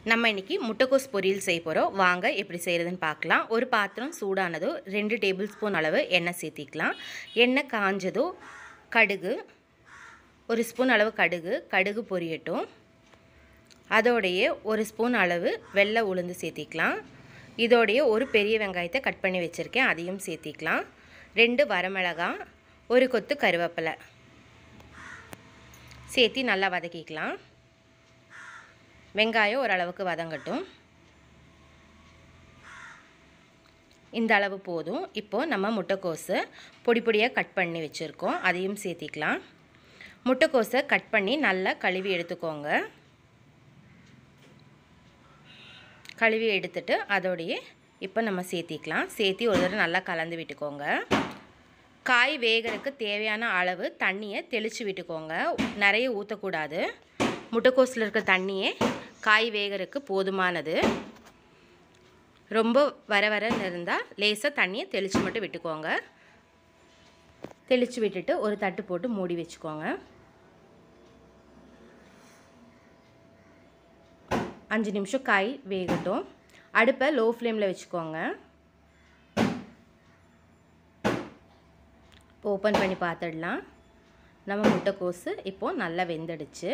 நம்ம இன்றைக்கி முட்டைக்கோஸ் பொரியல் செய்ய போகிறோம் வாங்க எப்படி செய்கிறதுன்னு பார்க்கலாம் ஒரு பாத்திரம் சூடானதோ ரெண்டு டேபிள் ஸ்பூன் அளவு எண்ணெய் சேர்த்திக்கலாம் எண்ணெய் காஞ்சதோ கடுகு ஒரு ஸ்பூன் அளவு கடுகு கடுகு பொரியட்டும் அதோடைய ஒரு ஸ்பூன் அளவு வெள்ளை உளுந்து சேர்த்திக்கலாம் இதோடைய ஒரு பெரிய வெங்காயத்தை கட் பண்ணி வச்சுருக்கேன் அதையும் சேர்த்திக்கலாம் ரெண்டு வரமிளகாய் ஒரு கொத்து கருவேப்பிலை சேர்த்தி நல்லா வதக்கிக்கலாம் வெங்காயம் ஓரளவுக்கு வதங்கட்டும் இந்த அளவு போதும் இப்போது நம்ம முட்டைக்கோஸை பொடி பொடியாக கட் பண்ணி வச்சுருக்கோம் அதையும் சேர்த்திக்கலாம் முட்டைக்கோஸை கட் பண்ணி நல்லா கழுவி எடுத்துக்கோங்க கழுவி எடுத்துட்டு அதோடைய இப்போ நம்ம சேர்த்திக்கலாம் சேர்த்தி ஒரு தடவை நல்லா கலந்து விட்டுக்கோங்க காய் வேகிறதுக்கு தேவையான அளவு தண்ணியை தெளித்து விட்டுக்கோங்க நிறைய ஊற்றக்கூடாது முட்டைக்கோஸில் இருக்க தண்ணியே காய் வேகிறதுக்கு போதுமானது ரொம்ப வர வரன்னு இருந்தால் லேசாக தண்ணியை தெளித்து மட்டும் விட்டுக்கோங்க தெளித்து விட்டுட்டு ஒரு தட்டு போட்டு மூடி வச்சுக்கோங்க அஞ்சு நிமிஷம் காய் வேகட்டும் அடுப்பை லோ ஃப்ளேமில் வச்சுக்கோங்க ஓப்பன் பண்ணி பார்த்துடலாம் நம்ம முட்டைக்கோஸு இப்போது நல்லா வெந்துடுச்சு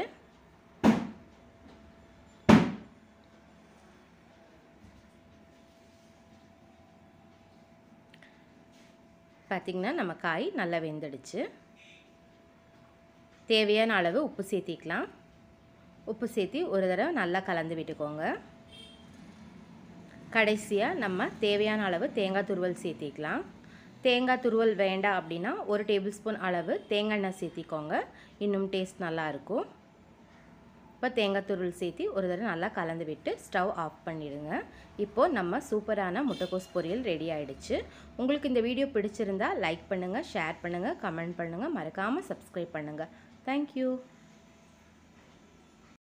பார்த்திங்கன்னா நம்ம காய் நல்லா வெந்துடுச்சு தேவையான அளவு உப்பு சேர்த்திக்கலாம் உப்பு சேர்த்தி ஒரு தடவை நல்லா கலந்து விட்டுக்கோங்க கடைசியாக நம்ம தேவையான அளவு தேங்காய் துருவல் சேர்த்திக்கலாம் தேங்காய் துருவல் வேண்டாம் அப்படின்னா ஒரு டேபிள் ஸ்பூன் அளவு தேங்காய் எண்ணெய் சேர்த்திக்கோங்க இன்னும் டேஸ்ட் நல்லாயிருக்கும் இப்போ தேங்காய் துருவல் சேர்த்தி ஒரு தடவை நல்லா கலந்து விட்டு ஸ்டவ் ஆஃப் பண்ணிடுங்க இப்போது நம்ம சூப்பரான முட்டைக்கோஸ் பொரியல் ரெடி ஆகிடுச்சு உங்களுக்கு இந்த வீடியோ பிடிச்சிருந்தா லைக் பண்ணுங்கள் ஷேர் பண்ணுங்கள் கமெண்ட் பண்ணுங்கள் மறக்காமல் சப்ஸ்கிரைப் பண்ணுங்கள் தேங்க்யூ